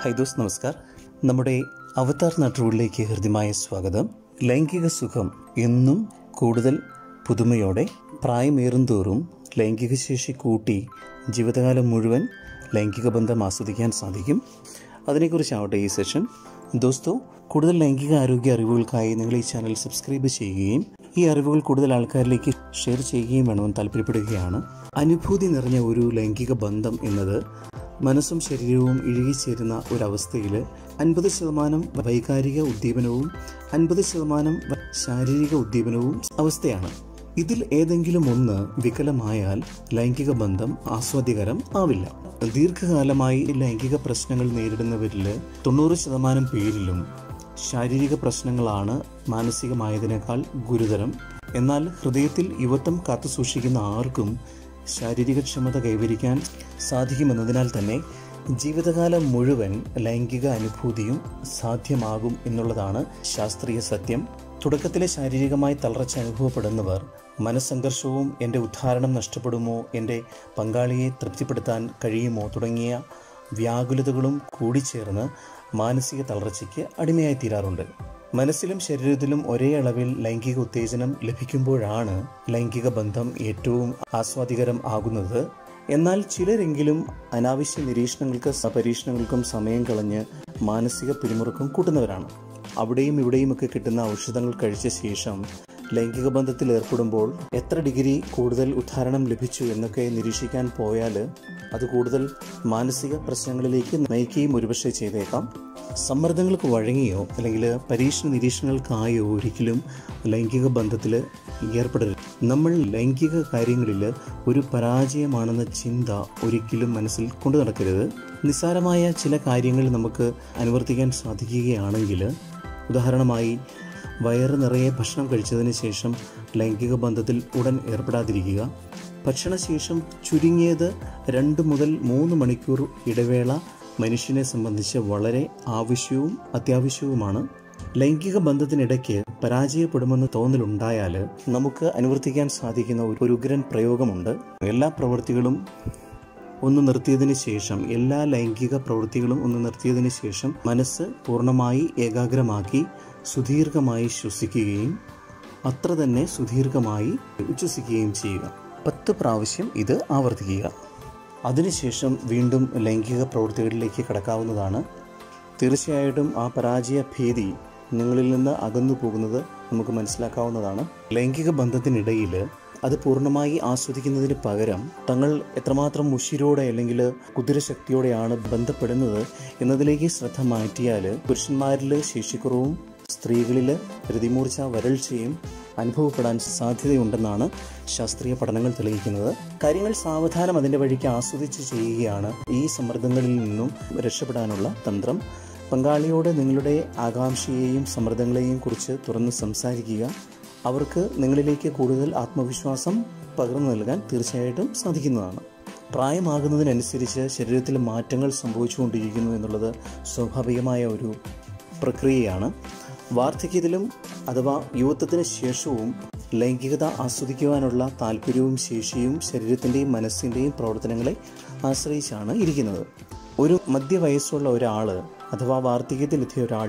high those നമസ്കാർ നമ്മുടെ അവതാർ നട്ടുകളിലേക്ക് ഹൃദ്യമായ സ്വാഗതം ലൈംഗിക സുഖം എന്നും കൂടുതൽ പുതുമയോടെ പ്രായമേറും തോറും ലൈംഗിക ശേഷി കൂട്ടി ജീവിതകാലം മുഴുവൻ ലൈംഗിക ബന്ധം ആസ്വദിക്കാൻ സാധിക്കും അതിനെക്കുറിച്ചാവട്ടെ ഈ സെഷൻ ദോസ്തോ കൂടുതൽ ലൈംഗിക ആരോഗ്യ അറിവുകൾക്കായി നിങ്ങൾ ഈ ചാനൽ സബ്സ്ക്രൈബ് ചെയ്യുകയും ഈ അറിവുകൾ കൂടുതൽ ആൾക്കാരിലേക്ക് ഷെയർ ചെയ്യുകയും വേണമെന്ന് താല്പര്യപ്പെടുകയാണ് അനുഭൂതി നിറഞ്ഞ ഒരു ലൈംഗിക ബന്ധം എന്നത് മനസ്സും ശരീരവും ഇഴുകിച്ചേരുന്ന ഒരവസ്ഥയിൽ അൻപത് ശതമാനം വൈകാരിക ഉദ്ദീപനവും അൻപത് ശതമാനം ശാരീരിക ഉദ്ദീപനവും അവസ്ഥയാണ് ഇതിൽ ഏതെങ്കിലും ഒന്ന് വികലമായാൽ ലൈംഗിക ബന്ധം ആസ്വാദ്യകരം ആവില്ല ദീർഘകാലമായി ലൈംഗിക പ്രശ്നങ്ങൾ നേരിടുന്നവരിൽ തൊണ്ണൂറ് ശതമാനം പേരിലും ശാരീരിക പ്രശ്നങ്ങളാണ് മാനസികമായതിനേക്കാൾ ഗുരുതരം എന്നാൽ ഹൃദയത്തിൽ യുവത്വം കാത്തുസൂക്ഷിക്കുന്ന ആർക്കും ശാരീരിക ക്ഷമത കൈവരിക്കാൻ സാധിക്കുമെന്നതിനാൽ തന്നെ ജീവിതകാലം മുഴുവൻ ലൈംഗിക അനുഭൂതിയും സാധ്യമാകും എന്നുള്ളതാണ് ശാസ്ത്രീയ സത്യം തുടക്കത്തിലെ ശാരീരികമായി തളർച്ച അനുഭവപ്പെടുന്നവർ മനസ്സംഘർഷവും എൻ്റെ ഉദ്ധാരണം നഷ്ടപ്പെടുമോ എൻ്റെ പങ്കാളിയെ തൃപ്തിപ്പെടുത്താൻ കഴിയുമോ തുടങ്ങിയ വ്യാകുലതകളും കൂടിച്ചേർന്ന് മാനസിക തളർച്ചയ്ക്ക് അടിമയായി തീരാറുണ്ട് മനസ്സിലും ശരീരത്തിലും ഒരേ അളവിൽ ലൈംഗിക ഉത്തേജനം ലഭിക്കുമ്പോഴാണ് ലൈംഗിക ബന്ധം ഏറ്റവും ആസ്വാദികരം ആകുന്നത് എന്നാൽ ചിലരെങ്കിലും അനാവശ്യ നിരീക്ഷണങ്ങൾക്ക് പരീക്ഷണങ്ങൾക്കും സമയം കളഞ്ഞ് മാനസിക പിരിമുറുക്കം കൂട്ടുന്നവരാണ് അവിടെയും ഇവിടെയുമൊക്കെ കിട്ടുന്ന ഔഷധങ്ങൾ കഴിച്ച ശേഷം ലൈംഗിക ബന്ധത്തിൽ ഏർപ്പെടുമ്പോൾ എത്ര ഡിഗ്രി കൂടുതൽ ഉദ്ധാരണം ലഭിച്ചു എന്നൊക്കെ നിരീക്ഷിക്കാൻ പോയാൽ അത് കൂടുതൽ മാനസിക പ്രശ്നങ്ങളിലേക്ക് നയിക്കുകയും ഒരുപക്ഷെ ചെയ്തേക്കാം സമ്മർദ്ദങ്ങൾക്ക് വഴങ്ങിയോ അല്ലെങ്കിൽ പരീക്ഷണ നിരീക്ഷണങ്ങൾക്കായോ ഒരിക്കലും ലൈംഗിക ബന്ധത്തിൽ ഏർപ്പെടരുത് നമ്മൾ ലൈംഗിക കാര്യങ്ങളിൽ ഒരു പരാജയമാണെന്ന ചിന്ത ഒരിക്കലും മനസ്സിൽ കൊണ്ടു നടക്കരുത് നിസ്സാരമായ ചില കാര്യങ്ങൾ നമുക്ക് അനുവർത്തിക്കാൻ സാധിക്കുകയാണെങ്കിൽ ഉദാഹരണമായി വയറ് നിറയെ ഭക്ഷണം കഴിച്ചതിന് ശേഷം ലൈംഗിക ബന്ധത്തിൽ ഉടൻ ഏർപ്പെടാതിരിക്കുക ഭക്ഷണശേഷം ചുരുങ്ങിയത് രണ്ട് മുതൽ മൂന്ന് മണിക്കൂർ ഇടവേള മനുഷ്യനെ സംബന്ധിച്ച് വളരെ ആവശ്യവും അത്യാവശ്യവുമാണ് ലൈംഗിക ബന്ധത്തിനിടയ്ക്ക് പരാജയപ്പെടുമെന്ന് തോന്നലുണ്ടായാൽ നമുക്ക് അനുവർത്തിക്കാൻ സാധിക്കുന്ന ഒരു ഉഗ്രൻ പ്രയോഗമുണ്ട് എല്ലാ പ്രവൃത്തികളും ഒന്ന് നിർത്തിയതിന് ശേഷം എല്ലാ ലൈംഗിക പ്രവൃത്തികളും ഒന്ന് നിർത്തിയതിന് ശേഷം മനസ്സ് പൂർണ്ണമായി ഏകാഗ്രമാക്കി സുദീർഘമായി ശ്വസിക്കുകയും അത്ര തന്നെ സുദീർഘമായി ഉച്ഛ്വസിക്കുകയും ചെയ്യുക പത്ത് പ്രാവശ്യം ഇത് ആവർത്തിക്കുക അതിനുശേഷം വീണ്ടും ലൈംഗിക പ്രവൃത്തികളിലേക്ക് കടക്കാവുന്നതാണ് തീർച്ചയായിട്ടും ആ പരാജയ ഭീതി നിങ്ങളിൽ നിന്ന് അകന്നു പോകുന്നത് നമുക്ക് മനസ്സിലാക്കാവുന്നതാണ് ലൈംഗിക ബന്ധത്തിനിടയിൽ അത് പൂർണ്ണമായി ആസ്വദിക്കുന്നതിന് പകരം തങ്ങൾ എത്രമാത്രം മുഷിരോടെ അല്ലെങ്കിൽ കുതിരശക്തിയോടെയാണ് ബന്ധപ്പെടുന്നത് എന്നതിലേക്ക് ശ്രദ്ധ മാറ്റിയാൽ പുരുഷന്മാരിൽ ശേഷിക്കുറവും സ്ത്രീകളിൽ രതിമൂർച്ച വരൾച്ചയും അനുഭവപ്പെടാൻ സാധ്യതയുണ്ടെന്നാണ് ശാസ്ത്രീയ പഠനങ്ങൾ തെളിയിക്കുന്നത് കാര്യങ്ങൾ സാവധാനം അതിൻ്റെ വഴിക്ക് ആസ്വദിച്ച് ചെയ്യുകയാണ് ഈ സമ്മർദ്ദങ്ങളിൽ നിന്നും രക്ഷപ്പെടാനുള്ള തന്ത്രം പങ്കാളിയോട് നിങ്ങളുടെ ആകാംക്ഷയെയും സമ്മർദ്ദങ്ങളെയും കുറിച്ച് തുറന്ന് സംസാരിക്കുക അവർക്ക് നിങ്ങളിലേക്ക് കൂടുതൽ ആത്മവിശ്വാസം പകർന്നു നൽകാൻ തീർച്ചയായിട്ടും സാധിക്കുന്നതാണ് പ്രായമാകുന്നതിനനുസരിച്ച് ശരീരത്തിൽ മാറ്റങ്ങൾ സംഭവിച്ചുകൊണ്ടിരിക്കുന്നു എന്നുള്ളത് സ്വാഭാവികമായ ഒരു പ്രക്രിയയാണ് വാർദ്ധക്യത്തിലും അഥവാ യുവത്വത്തിന് ശേഷവും ലൈംഗികത ആസ്വദിക്കുവാനുള്ള താല്പര്യവും ശേഷിയും ശരീരത്തിൻ്റെയും മനസ്സിൻ്റെയും പ്രവർത്തനങ്ങളെ ആശ്രയിച്ചാണ് ഇരിക്കുന്നത് ഒരു മധ്യവയസ്സുള്ള ഒരാൾ അഥവാ വാർദ്ധക്യത്തിലെത്തിയ ഒരാൾ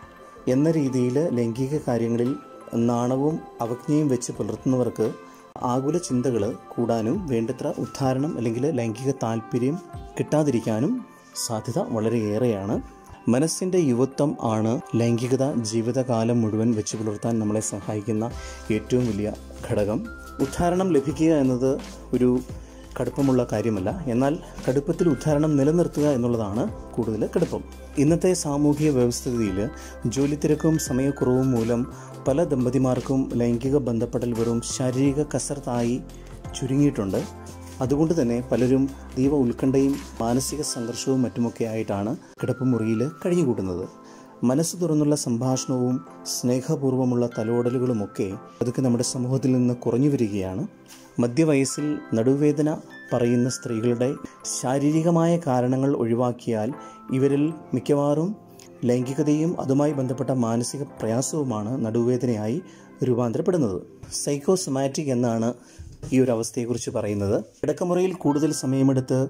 എന്ന രീതിയിൽ ലൈംഗിക കാര്യങ്ങളിൽ നാണവും അവജ്ഞയും വെച്ച് പുലർത്തുന്നവർക്ക് ആകുല ചിന്തകൾ കൂടാനും വേണ്ടത്ര ഉദ്ധാരണം അല്ലെങ്കിൽ ലൈംഗിക താല്പര്യം കിട്ടാതിരിക്കാനും സാധ്യത വളരെയേറെയാണ് മനസ്സിൻ്റെ യുവത്വം ആണ് ലൈംഗികത ജീവിതകാലം മുഴുവൻ വെച്ച് പുലർത്താൻ നമ്മളെ സഹായിക്കുന്ന ഏറ്റവും വലിയ ഘടകം ഉദ്ധാരണം ലഭിക്കുക എന്നത് ഒരു കടുപ്പമുള്ള കാര്യമല്ല എന്നാൽ കടുപ്പത്തിൽ ഉദ്ധാരണം നിലനിർത്തുക എന്നുള്ളതാണ് കൂടുതൽ കടുപ്പം ഇന്നത്തെ സാമൂഹിക വ്യവസ്ഥിതിയിൽ ജോലി തിരക്കും സമയക്കുറവും മൂലം പല ദമ്പതിമാർക്കും ലൈംഗിക ബന്ധപ്പെടൽ വെറും ശാരീരിക കസർത്തായി ചുരുങ്ങിയിട്ടുണ്ട് അതുകൊണ്ട് തന്നെ പലരും ദീപ ഉത്കണ്ഠയും മാനസിക സംഘർഷവും മറ്റുമൊക്കെ ആയിട്ടാണ് കിടപ്പുമുറിയിൽ കഴിഞ്ഞുകൂട്ടുന്നത് മനസ്സ് തുറന്നുള്ള സംഭാഷണവും സ്നേഹപൂർവ്വമുള്ള തലോടലുകളുമൊക്കെ അതൊക്കെ നമ്മുടെ സമൂഹത്തിൽ നിന്ന് കുറഞ്ഞു വരികയാണ് മധ്യവയസ്സിൽ നടുവേദന പറയുന്ന സ്ത്രീകളുടെ ശാരീരികമായ കാരണങ്ങൾ ഒഴിവാക്കിയാൽ ഇവരിൽ മിക്കവാറും ലൈംഗികതയും അതുമായി ബന്ധപ്പെട്ട മാനസിക പ്രയാസവുമാണ് നടുവേദനയായി രൂപാന്തരപ്പെടുന്നത് സൈക്കോസൊമാറ്റിക് എന്നാണ് ഈ ഒരു അവസ്ഥയെക്കുറിച്ച് പറയുന്നത് കിടക്കമുറിയിൽ കൂടുതൽ സമയമെടുത്ത്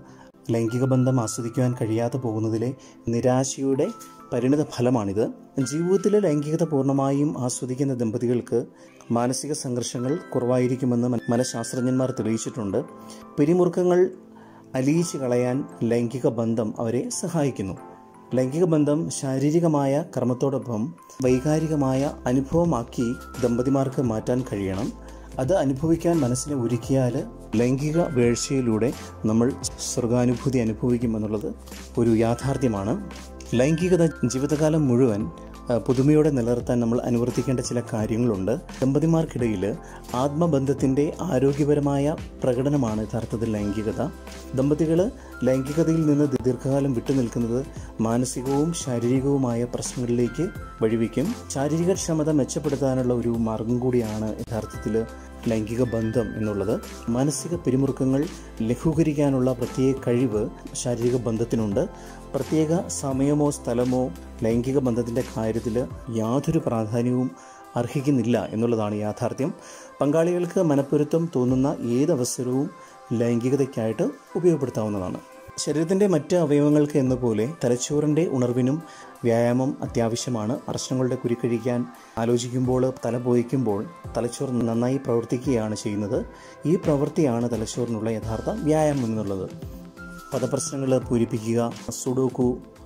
ലൈംഗിക ബന്ധം ആസ്വദിക്കുവാൻ കഴിയാതെ പോകുന്നതിലെ നിരാശയുടെ പരിണിത ഫലമാണിത് ജീവിതത്തിൽ ലൈംഗികത പൂർണ്ണമായും ആസ്വദിക്കുന്ന ദമ്പതികൾക്ക് മാനസിക സംഘർഷങ്ങൾ കുറവായിരിക്കുമെന്ന് മന- മനഃശാസ്ത്രജ്ഞന്മാർ തെളിയിച്ചിട്ടുണ്ട് പിരിമുറുക്കങ്ങൾ അലിയിച്ചു കളയാൻ ലൈംഗിക ബന്ധം അവരെ സഹായിക്കുന്നു ലൈംഗിക ബന്ധം ശാരീരികമായ കർമ്മത്തോടൊപ്പം വൈകാരികമായ അനുഭവമാക്കി ദമ്പതിമാർക്ക് മാറ്റാൻ കഴിയണം അത് അനുഭവിക്കാൻ മനസ്സിനെ ഒരുക്കിയാൽ ലൈംഗിക വീഴ്ചയിലൂടെ നമ്മൾ സ്വർഗാനുഭൂതി അനുഭവിക്കും എന്നുള്ളത് ഒരു യാഥാർത്ഥ്യമാണ് ലൈംഗികത ജീവിതകാലം മുഴുവൻ ആ, പുതുമയോടെ നിലനിർത്താൻ നമ്മൾ അനുവർത്തിക്കേണ്ട ചില കാര്യങ്ങളുണ്ട് ദമ്പതിമാർക്കിടയിൽ ആത്മബന്ധത്തിൻ്റെ ആരോഗ്യപരമായ പ്രകടനമാണ് യഥാർത്ഥത്തിൽ ലൈംഗികത ദമ്പതികൾ ലൈംഗികതയിൽ നിന്ന് ദീർഘകാലം വിട്ടുനിൽക്കുന്നത് മാനസികവും ശാരീരികവുമായ പ്രശ്നങ്ങളിലേക്ക് വഴിവെക്കും ശാരീരിക ക്ഷമത മെച്ചപ്പെടുത്താനുള്ള ഒരു മാർഗം കൂടിയാണ് യഥാർത്ഥത്തിൽ ലൈംഗിക ബന്ധം എന്നുള്ളത് മാനസിക പിരിമുറുക്കങ്ങൾ ലഘൂകരിക്കാനുള്ള പ്രത്യേക കഴിവ് ശാരീരിക ബന്ധത്തിനുണ്ട് പ്രത്യേക സമയമോ സ്ഥലമോ ലൈംഗിക ബന്ധത്തിൻ്റെ കാര്യത്തിൽ യാതൊരു പ്രാധാന്യവും അർഹിക്കുന്നില്ല എന്നുള്ളതാണ് യാഥാർത്ഥ്യം പങ്കാളികൾക്ക് മനപ്പൊരുത്തം തോന്നുന്ന ഏതവസരവും ലൈംഗികതയ്ക്കായിട്ട് ഉപയോഗപ്പെടുത്താവുന്നതാണ് ശരീരത്തിൻ്റെ മറ്റ് അവയവങ്ങൾക്ക് എന്ന പോലെ തലച്ചോറിൻ്റെ ഉണർവിനും വ്യായാമം അത്യാവശ്യമാണ് പ്രശ്നങ്ങളുടെ കുരുക്കഴിക്കാൻ ആലോചിക്കുമ്പോൾ തല പോയിക്കുമ്പോൾ തലച്ചോർ നന്നായി പ്രവർത്തിക്കുകയാണ് ചെയ്യുന്നത് ഈ പ്രവൃത്തിയാണ് തലച്ചോറിനുള്ള യഥാർത്ഥ വ്യായാമം എന്നുള്ളത് പദപ്രശ്നങ്ങൾ പൂരിപ്പിക്കുക സുഡോക്കു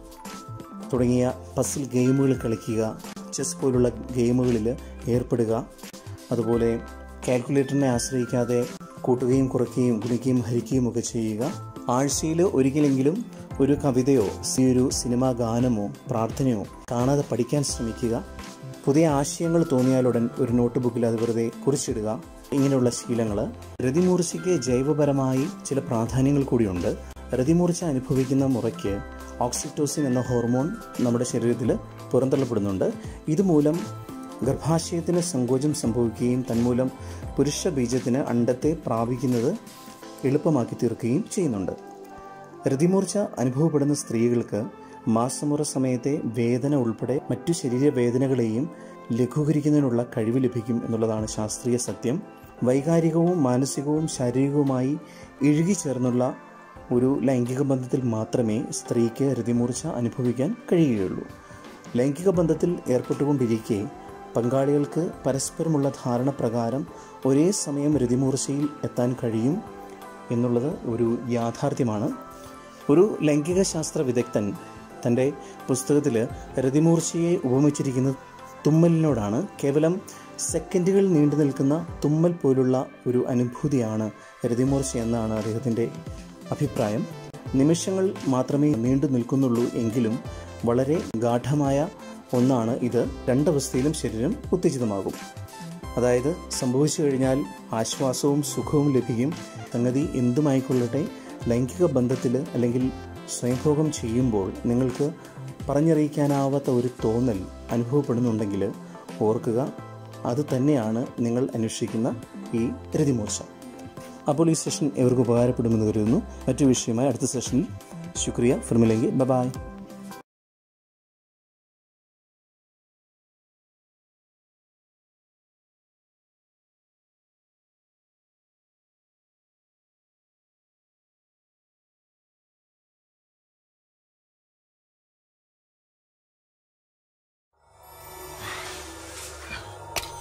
തുടങ്ങിയ പസിൽ ഗെയിമുകൾ കളിക്കുക ചെസ് പോലുള്ള ഗെയിമുകളിൽ ഏർപ്പെടുക അതുപോലെ കാൽക്കുലേറ്ററിനെ ആശ്രയിക്കാതെ കൂട്ടുകയും കുറയ്ക്കുകയും ഗുണിക്കുകയും ഹരിക്കുകയും ഒക്കെ ചെയ്യുക ആഴ്ചയിൽ ഒരിക്കലെങ്കിലും ഒരു കവിതയോ സി- ഒരു സിനിമാ ഗാനമോ പ്രാർത്ഥനയോ കാണാതെ പഠിക്കാൻ ശ്രമിക്കുക പുതിയ ആശയങ്ങൾ തോന്നിയാലുടൻ ഒരു നോട്ട് ബുക്കിൽ അത് വെറുതെ കുറിച്ചിടുക ഇങ്ങനെയുള്ള ശീലങ്ങൾ രതിമൂർച്ചയ്ക്ക് ജൈവപരമായി ചില പ്രാധാന്യങ്ങൾ കൂടിയുണ്ട് രതിമൂർച്ച അനുഭവിക്കുന്ന മുറയ്ക്ക് ഓക്സിറ്റോസിൻ എന്ന ഹോർമോൺ നമ്മുടെ ശരീരത്തിൽ പുറന്തള്ളപ്പെടുന്നുണ്ട് ഇതുമൂലം ഗർഭാശയത്തിന് സങ്കോചം സംഭവിക്കുകയും തന്മൂലം പുരുഷ ബീജത്തിന് അണ്ടത്തെ പ്രാപിക്കുന്നത് എളുപ്പമാക്കി തീർക്കുകയും ചെയ്യുന്നുണ്ട് രതിമൂർച്ച അനുഭവപ്പെടുന്ന സ്ത്രീകൾക്ക് മാസമുറ സമയത്തെ വേദന ഉൾപ്പെടെ മറ്റു ശരീരവേദനകളെയും ലഘൂകരിക്കുന്നതിനുള്ള കഴിവ് ലഭിക്കും എന്നുള്ളതാണ് ശാസ്ത്രീയ സത്യം വൈകാരികവും മാനസികവും ശാരീരികവുമായി ഇഴുകിച്ചേർന്നുള്ള ഒരു ലൈംഗിക ബന്ധത്തിൽ മാത്രമേ സ്ത്രീക്ക് രതിമൂർച്ച അനുഭവിക്കാൻ കഴിയുകയുള്ളൂ ലൈംഗിക ബന്ധത്തിൽ ഏർപ്പെട്ടുകൊണ്ടിരിക്കെ പങ്കാളികൾക്ക് പരസ്പരമുള്ള ധാരണ പ്രകാരം ഒരേ സമയം രതിമൂർച്ചയിൽ എത്താൻ കഴിയും എന്നുള്ളത് ഒരു യാഥാർത്ഥ്യമാണ് ഒരു ലൈംഗിക ശാസ്ത്ര വിദഗ്ധൻ തൻ്റെ പുസ്തകത്തിൽ രതിമൂർച്ചയെ ഉപമിച്ചിരിക്കുന്നത് തുമ്മലിനോടാണ് കേവലം സെക്കൻഡുകൾ നീണ്ടു നിൽക്കുന്ന തുമ്മൽ പോലുള്ള ഒരു അനുഭൂതിയാണ് രതിമൂർച്ച എന്നാണ് അദ്ദേഹത്തിൻ്റെ അഭിപ്രായം നിമിഷങ്ങൾ മാത്രമേ നീണ്ടു നിൽക്കുന്നുള്ളൂ എങ്കിലും വളരെ ഗാഠമായ ഒന്നാണ് ഇത് രണ്ടവസ്ഥയിലും ശരീരം ഉത്തേജിതമാകും അതായത് സംഭവിച്ചു കഴിഞ്ഞാൽ ആശ്വാസവും സുഖവും ലഭിക്കും സംഗതി എന്തുമായിക്കൊള്ളട്ടെ ലൈംഗിക ബന്ധത്തിൽ അല്ലെങ്കിൽ സ്വയംഭോഗം ചെയ്യുമ്പോൾ നിങ്ങൾക്ക് പറഞ്ഞറിയിക്കാനാവാത്ത ഒരു തോന്നൽ അനുഭവപ്പെടുന്നുണ്ടെങ്കിൽ ഓർക്കുക അത് തന്നെയാണ് നിങ്ങൾ അന്വേഷിക്കുന്ന ഈ രതിമൂർച്ച അപ്പോൾ ഈ സെഷൻ എവർക്ക് ഉപകാരപ്പെടുമെന്ന് കരുതുന്നു മറ്റു വിഷയമായി അടുത്ത സെഷനിൽ ശുക്രിയ ഫിർമിലെങ്കിൽ ബൈ